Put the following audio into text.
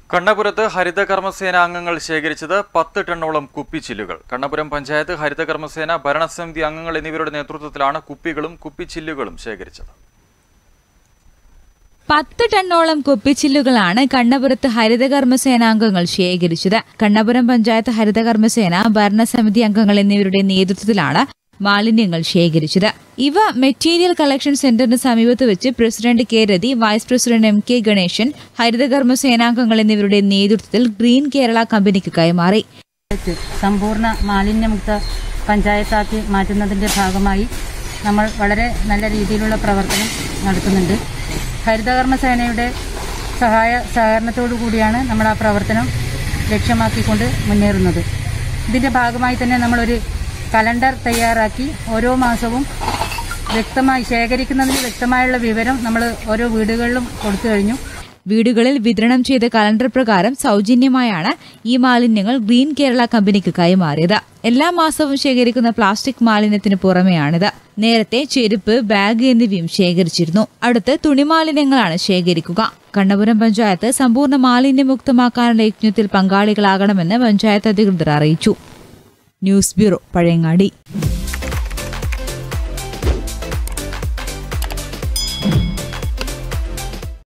കണ്ണപുരത്ത് ഹരിതകർമ്മസേന അംഗങ്ങൾ ശേഖരിച്ചത് പത്ത് ടണ്ണോളം കുപ്പിച്ചില്ലുകൾ കണ്ണപുരം പഞ്ചായത്ത് ഹരിതകർമ്മസേന ഭരണസമിതി അംഗങ്ങൾ എന്നിവരുടെ നേതൃത്വത്തിലാണ് കുപ്പികളും കുപ്പിച്ചില്ലുകളും ശേഖരിച്ചത് പത്ത് ടണ്ണോളം കുപ്പിച്ചില്ലുകളാണ് കണ്ണപുരത്ത് ഹരിതകർമ്മസേനാംഗങ്ങൾ ശേഖരിച്ചത് കണ്ണപുരം പഞ്ചായത്ത് ഹരിതകർമ്മസേന ഭരണസമിതി അംഗങ്ങൾ എന്നിവരുടെ നേതൃത്വത്തിലാണ് മാലിന്യങ്ങൾ ശേഖരിച്ചത് ഇവ മെറ്റീരിയൽ കളക്ഷൻ സെന്ററിന് സമീപത്ത് വെച്ച് president K Rathi vice president M K Ganesan ഹരിതകർമ്മ സേനാംഗങ്ങൾ എന്നിവരുടെ നേതൃത്വത്തിൽ ഗ്രീൻ കേരള കമ്പനിക്ക് കൈമാറി പഞ്ചായത്ത് സമ്പൂർണ്ണ മാലിന്യമുക്ത പഞ്ചായത്താക്കി മാറ്റുന്നതിൻ്റെ ഭാഗമായി നമ്മൾ വളരെ നല്ല രീതിയിലുള്ള പ്രവർത്തനം നടത്തുന്നുണ്ട് ഹരിതകർമ്മ സേനയുടെ സഹായ സഹകരണത്തോടു കൂടിയാണ് നമ്മൾ ആ പ്രവർത്തനം ലക്ഷ്യമാക്കിക്കൊണ്ട് മുന്നേറുന്നത് ഇതിൻ്റെ ഭാഗമായി തന്നെ നമ്മളൊരു കലണ്ടർ തയ്യാറാക്കി ഓരോ മാസവും വ്യക്തമായി ശേഖരിക്കുന്നതിന് വ്യക്തമായുള്ള വിവരം നമ്മൾ ഓരോ വീടുകളിലും കൊടുത്തു കഴിഞ്ഞു വീടുകളിൽ വിതരണം ചെയ്ത കലണ്ടർ പ്രകാരം സൗജന്യമായാണ് ഈ മാലിന്യങ്ങൾ ഗ്രീൻ കേരള കമ്പനിക്ക് കൈമാറിയത് എല്ലാ മാസവും ശേഖരിക്കുന്ന പ്ലാസ്റ്റിക് മാലിന്യത്തിന് പുറമെയാണിത് നേരത്തെ ചെരുപ്പ് ബാഗ് എന്നിവയും ശേഖരിച്ചിരുന്നു അടുത്ത് തുണിമാലിന്യങ്ങളാണ് ശേഖരിക്കുക കണ്ണപുരം പഞ്ചായത്ത് സമ്പൂർണ്ണ മാലിന്യമുക്തമാക്കാനുള്ള യജ്ഞത്തിൽ പങ്കാളികളാകണമെന്ന് പഞ്ചായത്ത് അധികൃതർ അറിയിച്ചു ന്യൂസ് ബ്യൂറോ പഴയങ്ങാടി